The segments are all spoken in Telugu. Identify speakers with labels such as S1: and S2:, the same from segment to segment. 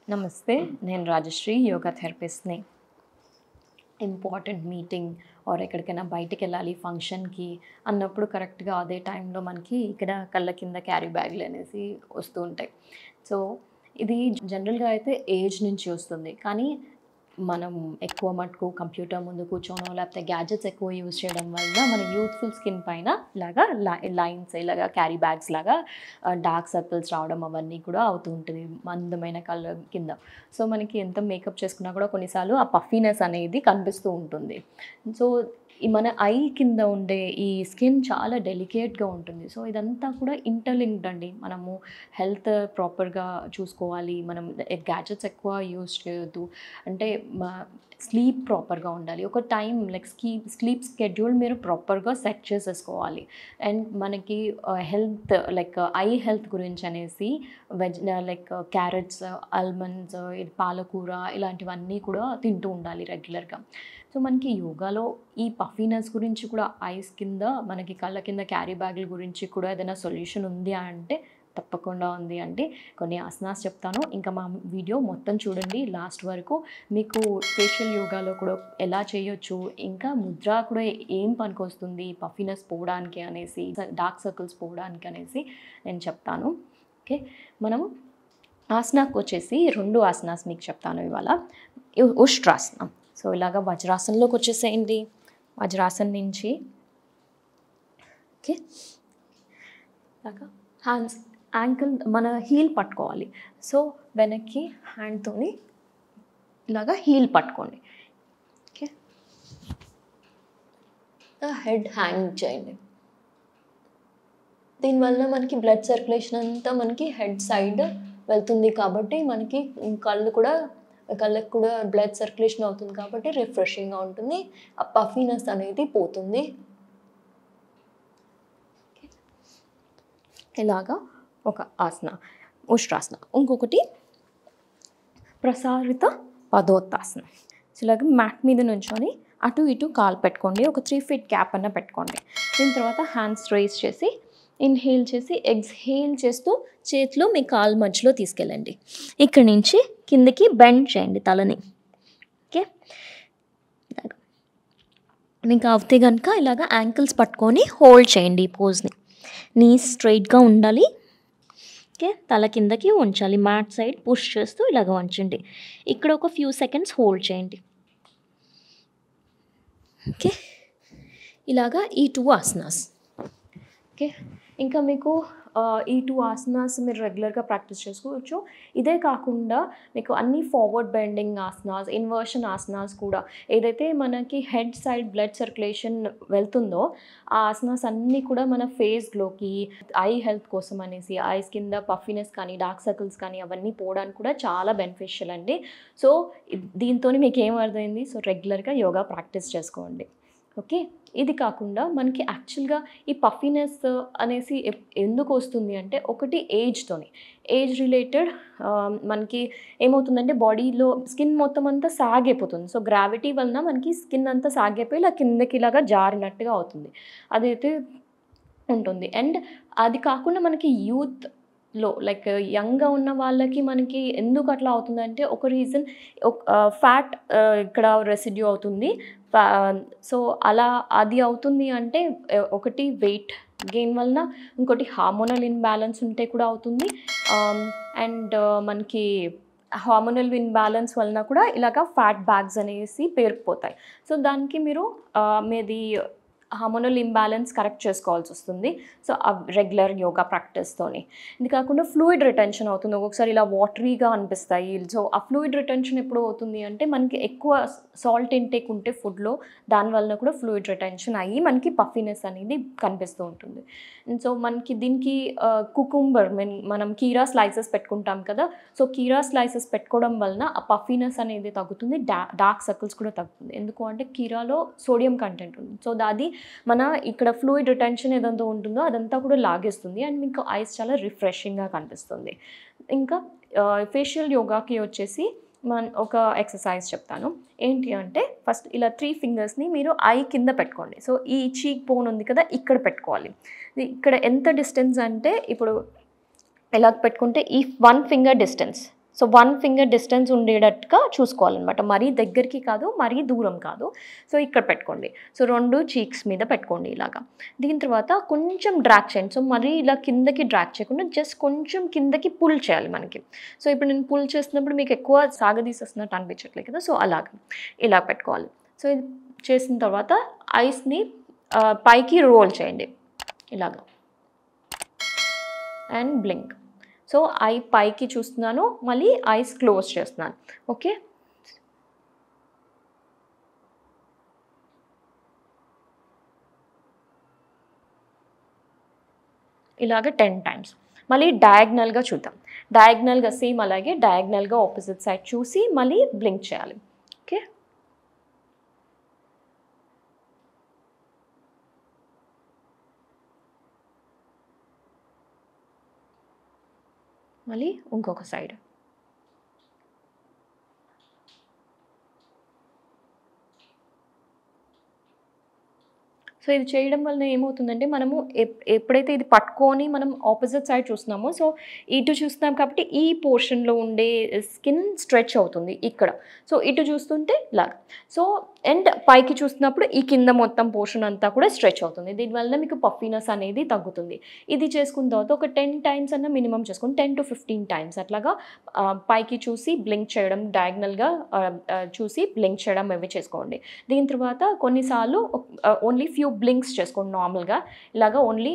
S1: నమస్తే నేను రాజశ్రీ యోగా థెరపిస్ట్ని ఇంపార్టెంట్ మీటింగ్ ఆర్ ఎక్కడికైనా బయటికి వెళ్ళాలి ఫంక్షన్కి అన్నప్పుడు కరెక్ట్గా అదే టైంలో మనకి ఇక్కడ కళ్ళ కింద క్యారీ బ్యాగ్లు అనేసి వస్తూ ఉంటాయి సో ఇది జనరల్గా అయితే ఏజ్ నుంచి వస్తుంది కానీ మనం ఎక్కువ మటుకు కంప్యూటర్ ముందు కూర్చోనో లేకపోతే గ్యాజెట్స్ ఎక్కువ యూజ్ చేయడం వల్ల మన యూత్ఫుల్ స్కిన్ పైన ఇలాగా లైన్స్ ఇలాగా క్యారీ బ్యాగ్స్ లాగా డార్క్ సర్కిల్స్ రావడం అవన్నీ కూడా అవుతూ ఉంటుంది మందమైన కలర్ కింద సో మనకి ఎంత మేకప్ చేసుకున్నా కూడా కొన్నిసార్లు ఆ పఫీనెస్ అనేది కనిపిస్తూ ఉంటుంది సో ఈ మన ఐ కింద ఉండే ఈ స్కిన్ చాలా డెలికేట్గా ఉంటుంది సో ఇదంతా కూడా ఇంటర్లింక్డ్ అండి మనము హెల్త్ ప్రాపర్గా చూసుకోవాలి మనం గ్యాజెట్స్ ఎక్కువ యూజ్ చేయొద్దు అంటే స్లీప్ ప్రాపర్గా ఉండాలి ఒక time like sleep sleep schedule మీరు ప్రాపర్గా సెట్ చేసేసుకోవాలి అండ్ మనకి హెల్త్ లైక్ ఐ హెల్త్ గురించి అనేసి వెజ్ లైక్ క్యారెట్స్ ఆల్మండ్స్ పాలకూర ఇలాంటివన్నీ కూడా తింటూ ఉండాలి రెగ్యులర్గా సో మనకి యోగాలో ఈ పఫీనెస్ గురించి కూడా ఐస్ కింద మనకి కళ్ళ కింద క్యారీ బ్యాగుల గురించి కూడా ఏదైనా సొల్యూషన్ ఉంది అంటే తప్పకుండా ఉంది అంటే కొన్ని ఆసనాస్ చెప్తాను ఇంకా మా వీడియో మొత్తం చూడండి లాస్ట్ వరకు మీకు ఫేషియల్ యోగాలో కూడా ఎలా చేయొచ్చు ఇంకా ముద్ర కూడా ఏం పనికొస్తుంది పఫీనెస్ పోవడానికి అనేసి డార్క్ సర్కిల్స్ పోవడానికి అనేసి నేను చెప్తాను ఓకే మనము ఆసనాకు వచ్చేసి రెండు ఆసనాస్ మీకు చెప్తాను ఇవాళ ఉష్ట్రాసనం సో ఇలాగ వజ్రాసనంలోకి వచ్చేసేయండి వజ్రాసనం నుంచి ఓకే ఇలాగా హ్యాండ్స్ యాంకిల్ మన హీల్ పట్టుకోవాలి సో వెనక్కి హ్యాండ్తోని ఇలాగా హీల్ పట్టుకోండి ఓకే హెడ్ హ్యాంగ్ చేయండి దీనివల్ల మనకి బ్లడ్ సర్క్యులేషన్ అంతా మనకి హెడ్ సైడ్ వెళ్తుంది కాబట్టి మనకి కళ్ళు కూడా కళ్ళకి కూడా బ్లడ్ సర్క్యులేషన్ అవుతుంది కాబట్టి రిఫ్రెషింగ్గా ఉంటుంది ఆ పఫీనెస్ అనేది పోతుంది ఇలాగా ఒక ఆసన ఉష్ట్రాసన ఇంకొకటి ప్రసారిత పదోత్తాసన ఇలాగ మ్యాట్ మీద నుంచొని అటు ఇటు కాలు పెట్టుకోండి ఒక త్రీ ఫీట్ క్యాప్ అన్న పెట్టుకోండి దీని తర్వాత హ్యాండ్స్ రైస్ చేసి ఇన్హేల్ చేసి ఎక్స్హేల్ చేస్తూ చేతిలో మీ కాలు మధ్యలో తీసుకెళ్ళండి ఇక్కడి నుంచి కిందకి బెండ్ చేయండి తలని ఓకే మీకు అవుతే కనుక ఇలాగ యాంకిల్స్ పట్టుకొని హోల్డ్ చేయండి ఈ పోజ్ని నీ స్ట్రైట్గా ఉండాలి ఓకే తల కిందకి ఉంచాలి మ్యాట్ సైడ్ పుష్ చేస్తూ ఇలాగ ఉంచండి ఇక్కడ ఒక ఫ్యూ సెకండ్స్ హోల్డ్ చేయండి ఓకే ఇలాగా ఈ టూ ఆసనాస్ ఓకే ఇంకా మీకు ఈ టూ ఆసనాస్ మీరు రెగ్యులర్గా ప్రాక్టీస్ చేసుకోవచ్చు ఇదే కాకుండా మీకు అన్ని forward bending asanas inversion asanas కూడా ఏదైతే మనకి హెడ్ సైడ్ బ్లడ్ సర్క్యులేషన్ వెళ్తుందో ఆ ఆసనాస్ అన్నీ కూడా మన ఫేస్ గ్లోకి ఐ హెల్త్ కోసం అనేసి ఐస్ కింద పఫినెస్ కానీ డార్క్ సర్కిల్స్ కానీ అవన్నీ పోవడానికి కూడా చాలా బెనిఫిషియల్ అండి సో దీంతో మీకు ఏం అర్థమైంది సో రెగ్యులర్గా యోగా ప్రాక్టీస్ చేసుకోండి ఓకే ఇది కాకుండా మనకి యాక్చువల్గా ఈ పఫీనెస్ అనేసి ఎందుకు వస్తుంది అంటే ఒకటి ఏజ్తోని ఏజ్ రిలేటెడ్ మనకి ఏమవుతుందంటే బాడీలో స్కిన్ మొత్తం అంతా సాగైపోతుంది సో గ్రావిటీ వలన మనకి స్కిన్ అంతా సాగైపోయి ఇలా కిందకి ఇలాగా జారినట్టుగా అవుతుంది అదైతే ఉంటుంది అండ్ అది కాకుండా మనకి యూత్ లో లైక్ యంగ్గా ఉన్న వాళ్ళకి మనకి ఎందుకు అట్లా అవుతుందంటే ఒక రీజన్ ఫ్యాట్ ఇక్కడ రెసిడ్యూ అవుతుంది సో అలా అది అవుతుంది అంటే ఒకటి వెయిట్ గెయిన్ వలన ఇంకోటి హార్మోనల్ ఇన్బ్యాలెన్స్ ఉంటే కూడా అవుతుంది అండ్ మనకి హార్మోనల్ ఇన్బ్యాలెన్స్ వలన కూడా ఇలాగ ఫ్యాట్ బ్యాగ్స్ అనేసి పేరుకుపోతాయి సో దానికి మీరు మీది హార్మోనల్ ఇంబ్యాలెన్స్ కరెక్ట్ చేసుకోవాల్సి వస్తుంది సో రెగ్యులర్ యోగా ప్రాక్టీస్తోని ఇది కాకుండా ఫ్లూయిడ్ రిటెన్షన్ అవుతుంది ఒక్కొక్కసారి ఇలా వాటరీగా అనిపిస్తాయి సో ఆ ఫ్లూయిడ్ రిటెన్షన్ ఎప్పుడు అవుతుంది అంటే మనకి ఎక్కువ సాల్ట్ ఇంటేక్ ఉంటే ఫుడ్లో దానివల్ల కూడా ఫ్లూయిడ్ రిటెన్షన్ అయ్యి మనకి పఫీనెస్ అనేది కనిపిస్తూ ఉంటుంది సో మనకి దీనికి కుకుంబర్ మీన్ మనం కీరా స్లైసెస్ పెట్టుకుంటాం కదా సో కీరా స్లైసెస్ పెట్టుకోవడం వలన ఆ పఫీనెస్ అనేది తగ్గుతుంది డా డార్క్ సర్కిల్స్ కూడా తగ్గుతుంది ఎందుకు అంటే కీరాలో సోడియం కంటెంట్ ఉంది సో అది మన ఇక్కడ ఫ్లూయిడ్ రిటెన్షన్ ఏదంతా ఉంటుందో అదంతా కూడా లాగేస్తుంది అండ్ మీకు ఐస్ చాలా రిఫ్రెషింగ్గా కనిపిస్తుంది ఇంకా ఫేషియల్ యోగాకి వచ్చేసి మన ఒక ఎక్సర్సైజ్ చెప్తాను ఏంటి అంటే ఫస్ట్ ఇలా త్రీ ఫింగర్స్ని మీరు ఐ కింద పెట్టుకోండి సో ఈ చీక్ బోన్ ఉంది కదా ఇక్కడ పెట్టుకోవాలి ఇక్కడ ఎంత డిస్టెన్స్ అంటే ఇప్పుడు ఎలా పెట్టుకుంటే ఈ one finger distance so one finger distance ఉండేటట్టుగా చూసుకోవాలన్నమాట మరీ దగ్గరికి కాదు మరీ దూరం కాదు సో ఇక్కడ పెట్టుకోండి సో రెండు చీక్స్ మీద పెట్టుకోండి ఇలాగా దీని తర్వాత కొంచెం డ్రాక్ చేయండి సో మరీ ఇలా కిందకి డ్రాక్ చేయకుండా జస్ట్ కొంచెం కిందకి పుల్ చేయాలి మనకి సో ఇప్పుడు నేను పుల్ చేస్తున్నప్పుడు మీకు ఎక్కువ సాగదీసేస్తున్నట్టు అనిపించట్లేదు కదా సో అలాగా ఇలా పెట్టుకోవాలి సో ఇది చేసిన తర్వాత ఐస్ని పైకి రోల్ చేయండి ఇలాగా అండ్ బ్లింక్ సో ఐ పైకి చూస్తున్నాను మళ్ళీ ఐస్ క్లోజ్ చేస్తున్నాను ఓకే ఇలాగ టెన్ టైమ్స్ మళ్ళీ డయాగ్నల్గా చూద్దాం డయాగ్నల్గా సేమ్ అలాగే డయాగ్నల్గా ఆపోజిట్ సైడ్ చూసి మళ్ళీ బ్లింక్ చేయాలి ఓకే మళ్ళీ ఇంకొక సైడ్ సో ఇది చేయడం వలన ఏమవుతుందంటే మనము ఎప్- ఎప్పుడైతే ఇది పట్టుకొని మనం ఆపోజిట్ సైడ్ చూస్తున్నామో సో ఇటు చూస్తున్నాం కాబట్టి ఈ పోర్షన్లో ఉండే స్కిన్ స్ట్రెచ్ అవుతుంది ఇక్కడ సో ఇటు చూస్తుంటే లాగా సో అండ్ పైకి చూస్తున్నప్పుడు ఈ కింద మొత్తం పోర్షన్ అంతా కూడా స్ట్రెచ్ అవుతుంది దీనివల్ల మీకు పఫీనెస్ అనేది తగ్గుతుంది ఇది చేసుకున్న తర్వాత ఒక టెన్ టైమ్స్ అన్న మినిమం చేసుకుని టెన్ టు ఫిఫ్టీన్ టైమ్స్ అట్లాగా ఆ, పైకి చూసి బ్లింక్ చేయడం డయాగ్నల్గా చూసి బ్లింక్ చేయడం అవి చేసుకోండి దీని తర్వాత కొన్నిసార్లు ఓన్లీ ఫ్యూ బ్లింక్స్ చేసుకోండి నార్మల్గా ఇలాగా ఓన్లీ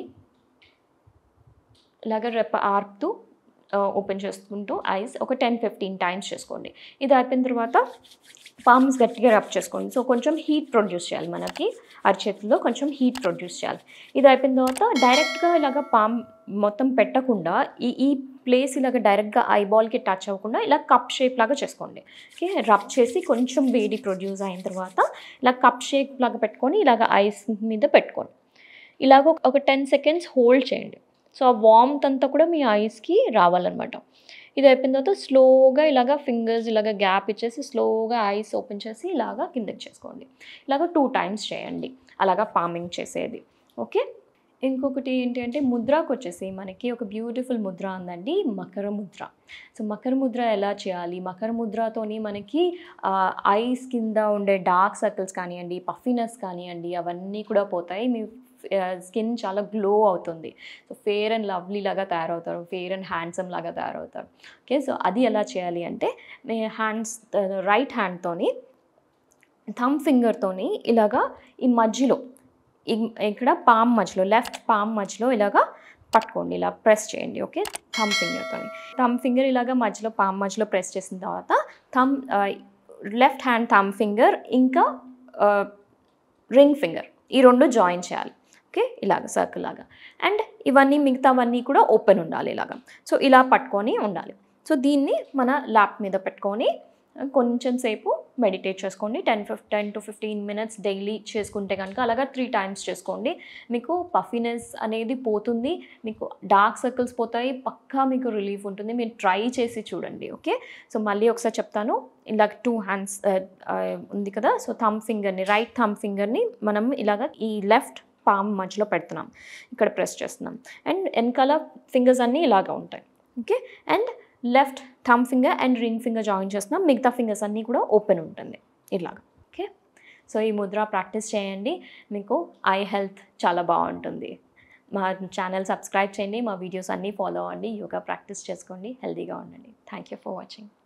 S1: ఇలాగ రెప్ప ఆర్పుతూ ఓపెన్ చేసుకుంటూ ఐస్ ఒక టెన్ ఫిఫ్టీన్ టైమ్స్ చేసుకోండి ఇది అయిపోయిన తర్వాత పామ్స్ గట్టిగా రబ్ చేసుకోండి సో కొంచెం హీట్ ప్రొడ్యూస్ చేయాలి మనకి అరచేతిలో కొంచెం హీట్ ప్రొడ్యూస్ చేయాలి ఇది అయిపోయిన తర్వాత డైరెక్ట్గా ఇలాగ పామ్ మొత్తం పెట్టకుండా ఈ ఈ ప్లేస్ ఇలాగ డైరెక్ట్గా ఐబాల్కి టచ్ అవ్వకుండా ఇలా కప్ షేప్ లాగా చేసుకోండి ఓకే రబ్ చేసి కొంచెం వేడి ప్రొడ్యూస్ అయిన తర్వాత ఇలా కప్ షేప్ లాగా పెట్టుకొని ఇలాగ ఐస్ మీద పెట్టుకోండి ఇలాగ ఒక- ఒక టెన్ సెకండ్స్ హోల్డ్ చేయండి సో ఆ వామ్త్ అంతా కూడా మీ ఐస్కి రావాలన్నమాట ఇది అయిపోయిన తర్వాత స్లోగా ఇలాగ ఫింగర్స్ ఇలాగ గ్యాప్ ఇచ్చేసి స్లోగా ఐస్ ఓపెన్ చేసి ఇలాగ కిందకి చేసుకోండి ఇలాగ టూ టైమ్స్ చేయండి అలాగా పామింగ్ చేసేది ఓకే ఇంకొకటి ఏంటి అంటే ముద్రకు వచ్చేసి మనకి ఒక బ్యూటిఫుల్ ముద్ర ఉందండి మకర ముద్ర సో మకర ముద్ర ఎలా చేయాలి మకర ముద్రతోని మనకి ఐస్ కింద ఉండే డార్క్ సర్కిల్స్ కానివ్వండి పఫినెస్ కానివ్వండి అవన్నీ కూడా పోతాయి మీ స్కిన్ చాలా గ్లో అవుతుంది సో ఫేర్ అండ్ లవ్లీ లాగా తయారవుతారు ఫేర్ అండ్ హ్యాండ్సమ్ లాగా తయారవుతారు ఓకే సో అది ఎలా చేయాలి అంటే మీ హ్యాండ్స్ రైట్ హ్యాండ్తోని థమ్ ఫింగర్తోని ఇలాగా ఈ మధ్యలో ఇ- ఇక్కడ పామ్ మధ్యలో లెఫ్ట్ పామ్ మధ్యలో ఇలాగా పట్టుకోండి ఇలా ప్రెస్ చేయండి ఓకే థమ్ ఫింగర్తో థమ్ ఫింగర్ ఇలాగా మధ్యలో పామ్ మధ్యలో ప్రెస్ చేసిన తర్వాత thumb left hand thumb finger ఇంకా రింగ్ ఫింగర్ ఈ రెండు జాయిన్ చేయాలి ఓకే ఇలాగ సర్కిల్ లాగా అండ్ ఇవన్నీ మిగతావన్నీ కూడా ఓపెన్ ఉండాలి ఇలాగా సో ఇలా పట్టుకొని ఉండాలి సో దీన్ని మన ల్యాప్ మీద పెట్టుకొని కొంచెం సేపు మెడిటేట్ చేసుకోండి టెన్ ఫిఫ్ ten to fifteen minutes daily చేసుకుంటే కనుక అలాగా త్రీ టైమ్స్ చేసుకోండి మీకు పఫినెస్ అనేది పోతుంది మీకు డార్క్ సర్కిల్స్ పోతాయి పక్కా మీకు రిలీఫ్ ఉంటుంది మీరు ట్రై చేసి చూడండి ఓకే సో మళ్ళీ ఒకసారి చెప్తాను ఇలా టూ హ్యాండ్స్ ఉంది కదా సో థమ్ ఫింగర్ని రైట్ థమ్ ఫింగర్ని మనం ఇలాగ ఈ లెఫ్ట్ పామ్ మధ్యలో పెడుతున్నాం ఇక్కడ ప్రెస్ చేస్తున్నాం అండ్ వెనకాల ఫింగర్స్ అన్నీ ఇలాగ ఉంటాయి okay and left thumb finger and ring finger join చేస్తున్నాం మిగతా ఫింగర్స్ అన్నీ కూడా ఓపెన్ ఉంటుంది ఇలాగ ఓకే సో ఈ ముద్ర ప్రాక్టీస్ చేయండి మీకు ఐ హెల్త్ చాలా బాగుంటుంది మా ఛానల్ సబ్స్క్రైబ్ చేయండి మా వీడియోస్ అన్నీ ఫాలో అవ్వండి యోగా ప్రాక్టీస్ చేసుకోండి హెల్తీగా ఉండండి థ్యాంక్ యూ ఫర్ వాచింగ్